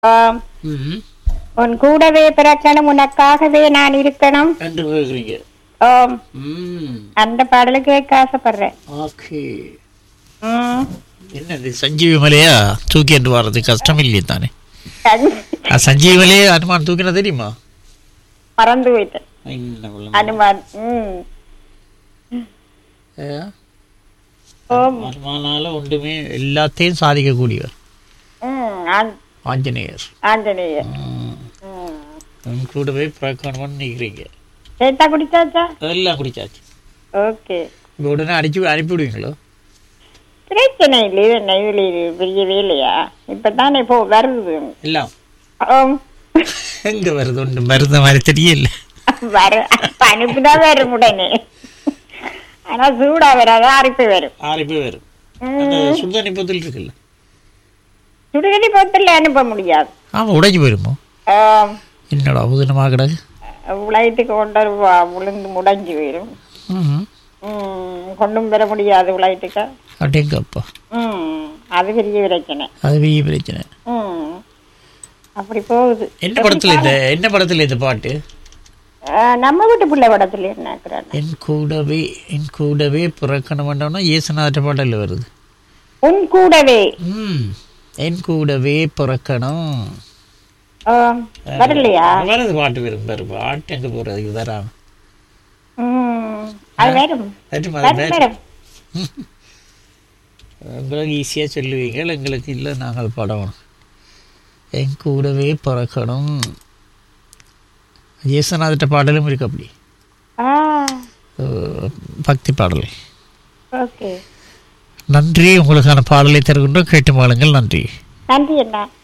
ஆம். ம் உன் கூடவே பிறக்கணும் உனக்காகவே நான் இருக்கணும் என்று கேட்குறீங்க ஆம். ம் அந்த பாடலை கேட்க ஆசைப்படுறேன் ஓகே ம். என்ன இது சஞ்சீவி மலையா தூக்கி என்று வர்றது கஷ்டம் இல்லையே தானே கண்- ஆ, சஞ்சீவி மலையே அனுமான் தூக்கினா தெரியுமா மறந்து போயிட்டேன் என்ன வெள்ளம். அனுமான் ம் ஏ, ஓம். அனுமானால ஒன்றுமே எல்லாத்தையும் சாதிக்கக்கூடியவர் ம். ஆஞ்- ஆஞ்சநேயர் ஆஞ்சநேயர் ம். ம். உன் கூடவே பிறக்கணும்னு நினைக்கிறீங்க சேத்தா குடிச்சாச்சா எல்லாம் குடிச்சாச்சு ஓகே இப்போ உடனே அடிச்சு அனுப்பிவிடுவீங்களோ பிரச்சனை இல்லை இது என்ன இதுல இது பெரிய வேலையா இப்பதானே இப்போ வருது எல்லாம் ஆம். எங்க வருது ஒன்று மருந்த மாதிரி தெரியல வர அனுப்பிதான் வரும் உடனே ஆனா சூடா வராது அரிப்பு வரும் ஆறு பேர் வரும் அந்த சுடுதண்ணி பொத்தில் இருக்குல்ல சுடுகடி போத்தல அனுப்ப முடியாது ஆமாம் உடைஞ்சு போயிருமோ ஆம். என்னடா உதனமாக கிடக்கு உலகத்துக்கு கொண்டு வருவா உளுந்து முடைஞ்சு போயிடும் ம் ம், கொண்டும் பெற முடியாது உலகத்துக்கு அப்படிங்கப்பா ம் அது பெரிய பிரச்சனை அது பெரிய பிரச்சனை ம் அப்படி போகுது என்ன படத்துல இந்த என்ன படத்துல இந்த பாட்டு ஆ, நம்ம வீட்டு பிள்ளை படத்துல என்ன என் கூடவே என் கூடவே பிறக்கணும் வேண்டாம்னா இயேசுநாத பாடல்ல வருது உன் கூடவே ம் என் கூடவே பிறக்கணும் ஆ, வரலையா வருது பாட்டு வரும் பாரு பாட்டு எங்க போறதுக்கு வராம ம் அது வரும் வருமா? வரும் வரும். வரும் உங்களுக்கு ஈஸியா சொல்லுவீங்க எங்களுக்கு இல்லை நாங்கள் படம் என் கூடவே பிறக்கணும் இயேசுநாதட்ட பாடலும் இருக்கு அப்படி ஆ அஹ், பக்தி பாடல் ஓகே நன்றி உங்களுக்கான பாடலை தருகின்றோம் கேட்டு மாளுங்கள் நன்றி நன்றி அண்ணா